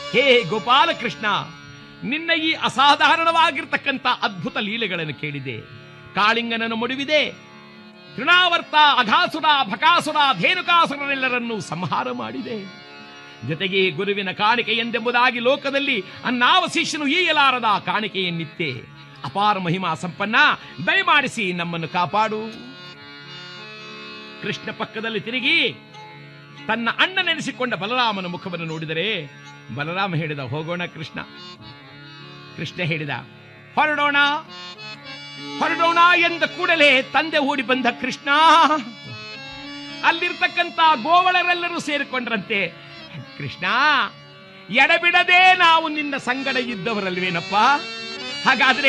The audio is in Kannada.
ಹೇ ಗೋಪಾಲಕೃಷ್ಣ ನಿನ್ನ ಈ ಅಸಾಧಾರಣವಾಗಿರ್ತಕ್ಕಂಥ ಅದ್ಭುತ ಲೀಲೆಗಳನ್ನು ಕೇಳಿದೆ ಕಾಳಿಂಗನನ್ನು ಮುಡಿವಿದೆ ತೃಣಾವರ್ತ ಅಘಾಸುರ ಭಕಾಸುರ ಧೇನುಕಾಸುರರೆಲ್ಲರನ್ನೂ ಸಂಹಾರ ಮಾಡಿದೆ ಜೊತೆಗೆ ಗುರುವಿನ ಕಾಣಿಕೆ ಎಂದೆಂಬುದಾಗಿ ಲೋಕದಲ್ಲಿ ಅನ್ನಾವಶಿಷ್ಯನು ಈಯಲಾರದ ಕಾಣಿಕೆಯನ್ನಿತ್ತೆ ಅಪಾರ ಮಹಿಮಾ ಸಂಪನ್ನ ದಯಮಾಡಿಸಿ ನಮ್ಮನ್ನು ಕಾಪಾಡು ಕೃಷ್ಣ ಪಕ್ಕದಲ್ಲಿ ತಿರುಗಿ ತನ್ನ ಅಣ್ಣ ನೆನೆಸಿಕೊಂಡ ಬಲರಾಮನ ಮುಖವನ್ನು ನೋಡಿದರೆ ಬಲರಾಮ ಹೇಳಿದ ಹೋಗೋಣ ಕೃಷ್ಣ ಕೃಷ್ಣ ಹೇಳಿದ ಹೊರಡೋಣ ಹೊರಡೋಣ ಎಂದ ಕೂಡಲೇ ತಂದೆ ಓಡಿ ಬಂದ ಕೃಷ್ಣ ಅಲ್ಲಿರ್ತಕ್ಕಂಥ ಗೋವಳರೆಲ್ಲರೂ ಸೇರಿಕೊಂಡ್ರಂತೆ ಕೃಷ್ಣ ಎಡಬಿಡದೆ ನಾವು ನಿನ್ನ ಸಂಗಡ ಇದ್ದವರಲ್ವೇನಪ್ಪ ಹಾಗಾದ್ರೆ